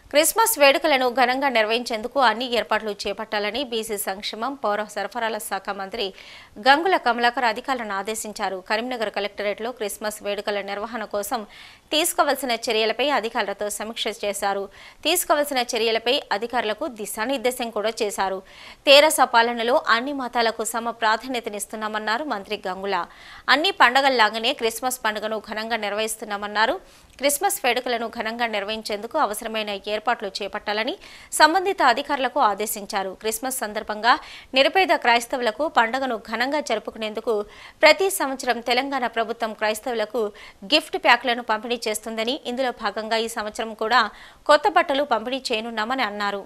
Christmas వేడుకలను ఘనంగా నిర్వహించేందుకు అన్ని ఏర్పాట్లు చేపట్టాలని బీసీ సంక్షేమం పౌర సరఫరాల శాఖ మంత్రి గంగుల కమలాకర్ అధికారులను ఆదేశించారు కరీంనగర్ కలెక్టరేట్లో క్రిస్మస్ వేడుకల నిర్వహణ కోసం తీసుకోవలసిన చర్యలపై అధికారులతో సమీక్ష చేశారు తీసుకోవలసిన చర్యలపై అధికారులకు దిశానిర్దేశం కూడా చేశారు తేరస పాలనలో అన్ని మతాలకు సమ ప్రాధాన్యతనిస్తున్నామన్నారు మంత్రి గంగుల అన్ని పండగల్లాగానే క్రిస్మస్ పండుగను ఘనంగా నిర్వహిస్తున్నామన్నారు క్రిస్మస్ వేడుకలను ఘనంగా నిర్వహించేందుకు అవసరమైన ఏర్పాట్లు చేపట్టాలని సంబంధిత అధికారులకు ఆదేశించారు క్రిస్మస్ సందర్భంగా నిరుపేద క్రైస్తవులకు పండుగను ఘనంగా జరుపుకునేందుకు ప్రతి సంవత్సరం తెలంగాణ ప్రభుత్వం క్రైస్తవులకు గిఫ్ట్ ప్యాక్లను పంపిణీ చేస్తుందని ఇందులో భాగంగా ఈ సంవత్సరం కూడా కొత్త బట్టలు పంపిణీ చేయనున్నామని అన్నారు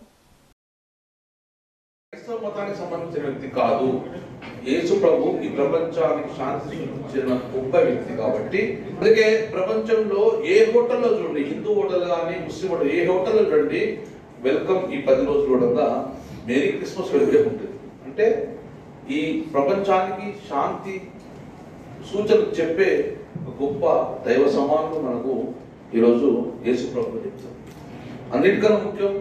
క్రైస్తవ మతానికి సంబంధించిన వ్యక్తి కాదు యేసు ప్రభు ఈ ప్రపంచానికి శాంతి సృష్టించిన గొప్ప వ్యక్తి కాబట్టి అందుకే ప్రపంచంలో ఏ హోటల్లో చూడండి హిందూ హోటల్ కానీ ముస్లిం హోటల్ ఏ హోటల్లో చూడండి వెల్కమ్ ఈ పది రోజులు కూడా మేరీ క్రిస్మస్ వెల్కమ్ ఉంటుంది అంటే ఈ ప్రపంచానికి శాంతి సూచనలు చెప్పే ఒక గొప్ప దైవ సమానులు మనకు ఈరోజు యేసు ప్రభు చెప్తారు అన్నిటికన్నా ముఖ్యం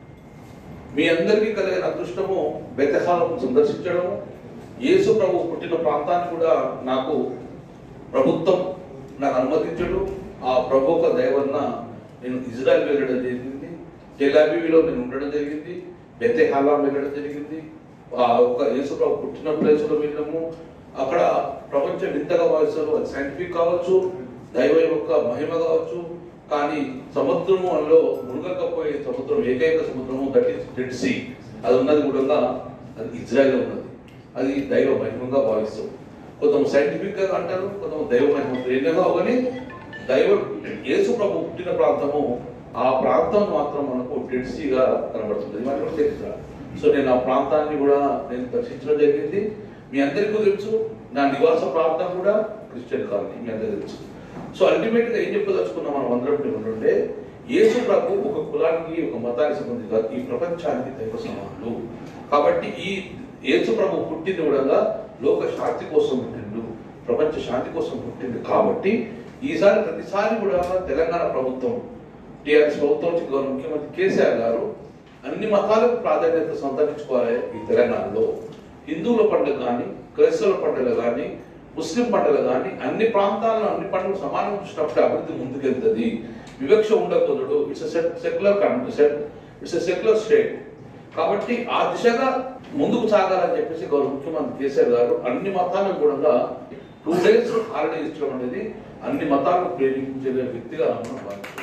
మీ అందరికీ కలిగిన అదృష్టము బెతహాలం సందర్శించడము యేసు ప్రభు పుట్టిన ప్రాంతాన్ని కూడా నాకు ప్రభుత్వం నాకు అనుమతించడం ఆ ప్రభు ఒక దయ వలన నేను ఇజ్రాయెల్ వెళ్ళడం జరిగింది టెలాబీవిలో నేను ఉండడం జరిగింది బెతెహాలా వెళ్ళడం జరిగింది ఆ ఒక యేసు ప్రభు పుట్టిన ప్లేస్లో వెళ్ళడము అక్కడ ప్రపంచం వింతగా భావిస్తారు అది సైంటిఫిక్ కావచ్చు దైవ యొక్క మహిమ కావచ్చు కానీ సముద్రము అందులో మునగకపోయే సముద్రం ఏకైక సముద్రము దట్ ఈస్ డెడ్ సీ అది ఉన్నది కూడా అది ఇజ్రాయెల్ ఉన్నది అది దైవ మహిమంగా భావిస్తాం కొంత సైంటిఫిక్ గా అంటారు కొంత దైవ మహిమ ఏదైనా కానీ దైవ యేసు ప్రభు పుట్టిన ప్రాంతము ఆ ప్రాంతం మాత్రం మనకు డెడ్ సీగా కనబడుతుంది ఇది మనకు తెలుసు సో నేను ఆ ప్రాంతాన్ని కూడా నేను దర్శించడం జరిగింది మీ అందరికీ తెలుసు నా నివాస ప్రాంతం కూడా క్రిస్టియన్ కాలనీ మీ అందరికీ తెలుసు సో అల్టిమేట్ గా ఏం చెప్పదలుచుకున్నాం మనం అందరం ఉంటుంటే యేసు ప్రభు ఒక కులానికి ఒక మతానికి సంబంధించి కాదు, ఈ ప్రపంచానికి దైవ సమానులు కాబట్టి ఈ యేసు ప్రభు పుట్టింది కూడా లోక శాంతి కోసం పుట్టిండు ప్రపంచ శాంతి కోసం పుట్టింది కాబట్టి ఈసారి ప్రతిసారి కూడా తెలంగాణ ప్రభుత్వం టిఆర్ఎస్ ప్రభుత్వం నుంచి గౌరవ ముఖ్యమంత్రి కేసీఆర్ గారు అన్ని మతాలకు ప్రాధాన్యత సంతరించుకోవాలి ఈ తెలంగాణలో హిందువుల పండుగ కానీ క్రైస్తవుల పండుగ కానీ ముస్లిం పండుగ కానీ అన్ని ప్రాంతాల్లో అన్ని పండుగలు సమానం చూసినప్పుడు అభివృద్ధి ముందుకెళ్తుంది వివక్ష ఉండకూడదు it's secular country it's secular state కాబట్టి ఆ దిశగా ముందుకు సాగాలని చెప్పేసి గౌరవ ముఖ్యమంత్రి కేసీఆర్ గారు అన్ని మతాలను కూడా టూ డేస్ హాలిడే ఇచ్చడం అనేది అన్ని మతాలను ప్రేమించే వ్యక్తిగా మనం భావిస్తున్నాం